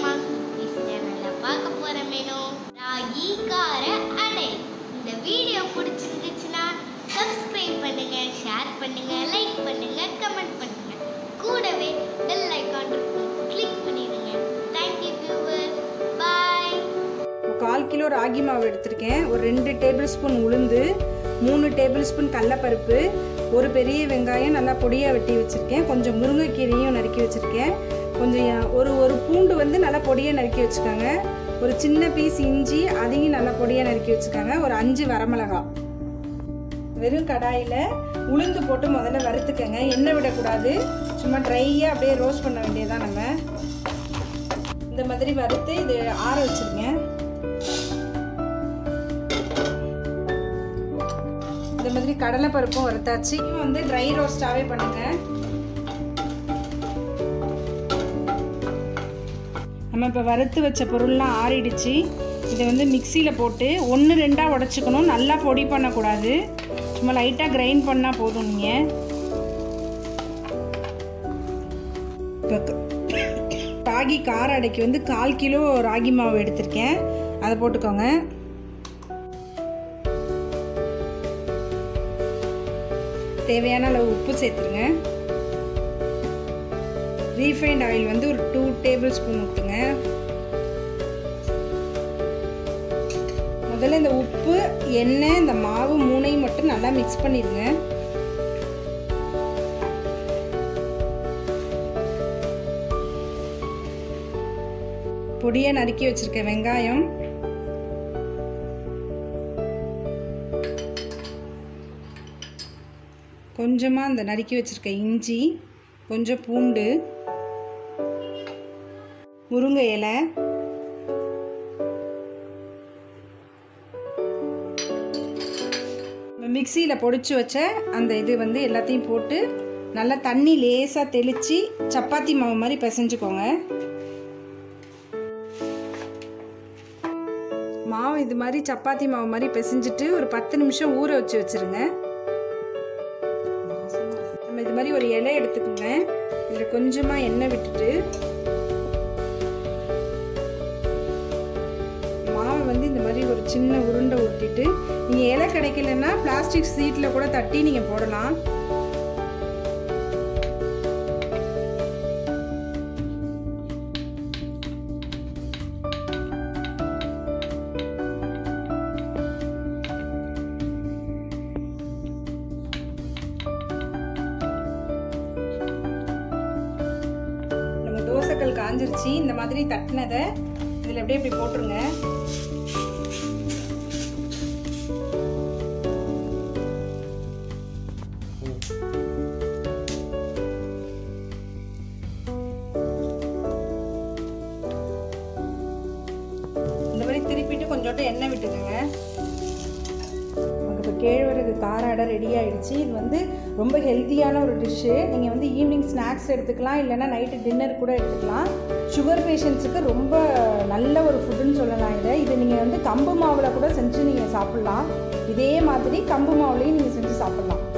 அம்மா குக்கீஸ் சேனலில் பார்க்க போகிற மெனு ராகி கார அடை இந்த வீடியோ பிடிச்சிருந்துச்சுன்னா சப்ஸ்கிரைப் பண்ணுங்க ஷேர் பண்ணுங்க லைக் பண்ணுங்க கமெண்ட் பண்ணுங்க கூடவே பெல் ஐக்கான் இருக்கும் கிளிக் பண்ணிடுங்க தேங்க்யூ வியூவர்ஸ் பாய் கால் கிலோ ராகி மாவு எடுத்திருக்கேன் ஒரு ரெண்டு டேபிள் ஸ்பூன் உளுந்து மூணு டேபிள் ஸ்பூன் கடலப்பருப்பு ஒரு பெரிய வெங்காயம் நல்லா பொடியாக வெட்டி வச்சுருக்கேன் கொஞ்சம் முருங்கைக்கீரையும் நறுக்கி வச்சுருக்கேன் கொஞ்சம் யா- ஒரு ஒரு பூண்டு வந்து நல்லா பொடியாக நறுக்கி வச்சுக்கோங்க ஒரு சின்ன பீஸ் இஞ்சி அதையும் நல்லா பொடியாக நறுக்கி வச்சுக்கோங்க ஒரு அஞ்சு வரமிளகா வெறும் கடாயில் உளுந்து போட்டு முதல்ல வறுத்துக்கங்க எண்ணெய் விடக்கூடாது சும்மா ட்ரையாக அப்படியே ரோஸ்ட் பண்ண வேண்டியதுதான் நம்ம இந்த மாதிரி வறுத்து இது ஆற வச்சுருங்க இந்த மாதிரி கடலை பருப்பும் வறுத்தாச்சு இது வந்து ட்ரை ரோஸ்டாகவே பண்ணுங்க நம்ம இப்போ வறுத்து வச்ச பொருள்லாம் ஆறிடுச்சு இதை வந்து மிக்சியில் போட்டு ஒன்று ரெண்டாக உடச்சிக்கணும் நல்லா பொடி பண்ணக்கூடாது சும்மா லைட்டாக கிரைண்ட் பண்ணால் போதும் நீங்கள் இப்போ ராகி கார அடைக்கு வந்து கால் கிலோ ராகி மாவு எடுத்திருக்கேன் அதை போட்டுக்கோங்க தேவையான அளவு உப்பு சேர்த்துருங்க ரீஃபைண்ட் ஆயில் வந்து ஒரு டூ டேபிள் ஸ்பூன் ஊற்றுங்க முதல்ல இந்த உப்பு எண்ணெய் இந்த மாவு மூணையும் மட்டும் நல்லா மிக்ஸ் பண்ணிடுங்க பொடியாக நறுக்கி வச்சிருக்க வெங்காயம் கொஞ்சமாக அந்த நறுக்கி வச்சிருக்க இஞ்சி கொஞ்சம் பூண்டு முருங்கை இலை மிக்சியில் பொடிச்சு வச்ச அந்த இது வந்து எல்லாத்தையும் போட்டு நல்லா தண்ணி லேசாக தெளித்து சப்பாத்தி மாவு மாதிரி பிசைஞ்சுக்கோங்க மாவு இது மாதிரி சப்பாத்தி மாவு மாதிரி பிசைஞ்சிட்டு ஒரு பத்து நிமிஷம் ஊற வச்சு வச்சுருங்க நம்ம இது மாதிரி ஒரு இலை எடுத்துக்கோங்க இதில் கொஞ்சமாக எண்ணெய் விட்டுட்டு மாவை வந்து இந்த மாதிரி ஒரு சின்ன உருண்டை உருட்டிட்டு நீங்கள் இலை கிடைக்கலன்னா பிளாஸ்டிக் சீட்டில் கூட தட்டி நீங்கள் போடலாம் நம்ம தோசைக்கல் காஞ்சிருச்சு இந்த மாதிரி தட்டினதை இதில் அப்படியே இப்படி போட்டுருங்க இந்த மாதிரி திருப்பிட்டு கொஞ்சோண்டு எண்ணெய் விட்டுக்கோங்க நமக்கு இப்போ கேழ்வரகு கார அடை ரெடி ஆயிடுச்சு இது வந்து ரொம்ப ஹெல்த்தியான ஒரு டிஷ்ஷு நீங்கள் வந்து ஈவினிங் ஸ்நாக்ஸ் எடுத்துக்கலாம் இல்லைன்னா நைட்டு டின்னர் கூட எடுத்துக்கலாம் சுகர் பேஷண்ட்ஸுக்கு ரொம்ப நல்ல ஒரு ஃபுட்டுன்னு சொல்லலாம் இதை இது நீங்கள் வந்து கம்பு மாவில் கூட செஞ்சு நீங்கள் சாப்பிட்லாம் இதே மாதிரி கம்பு மாவுலேயும் நீங்கள் செஞ்சு சாப்பிட்லாம்